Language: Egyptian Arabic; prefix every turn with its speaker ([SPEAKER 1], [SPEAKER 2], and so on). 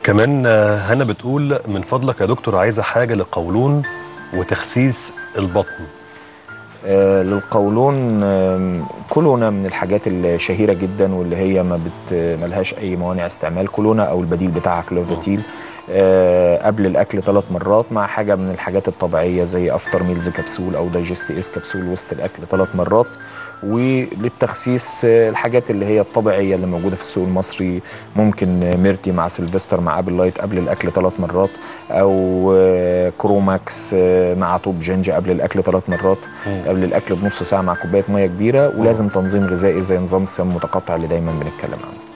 [SPEAKER 1] كمان آه، هنا بتقول من فضلك يا دكتور عايزه حاجه للقولون وتخسيس البطن
[SPEAKER 2] آه، للقولون آم، كلونا من الحاجات الشهيرة جدا واللي هي ما بت ملهاش أي موانع استعمال كلونا أو البديل بتاعها كلوفيتيل آه، قبل الأكل ثلاث مرات مع حاجة من الحاجات الطبيعية زي أفتر ميلز كبسول أو دايجست إس كبسول وسط الأكل ثلاث مرات وللتخسيس آه، الحاجات اللي هي الطبيعية اللي موجودة في السوق المصري ممكن آه، ميرتي مع سيلفستر مع أبل لايت قبل الأكل ثلاث مرات أو آه، كروماكس آه، مع طوب جينج قبل الأكل ثلاث مرات قبل الاكل بنص ساعه مع كوبايه ميه كبيره ولازم تنظيم غذائي زي نظام الصيام المتقطع اللي دايما بنتكلم عنه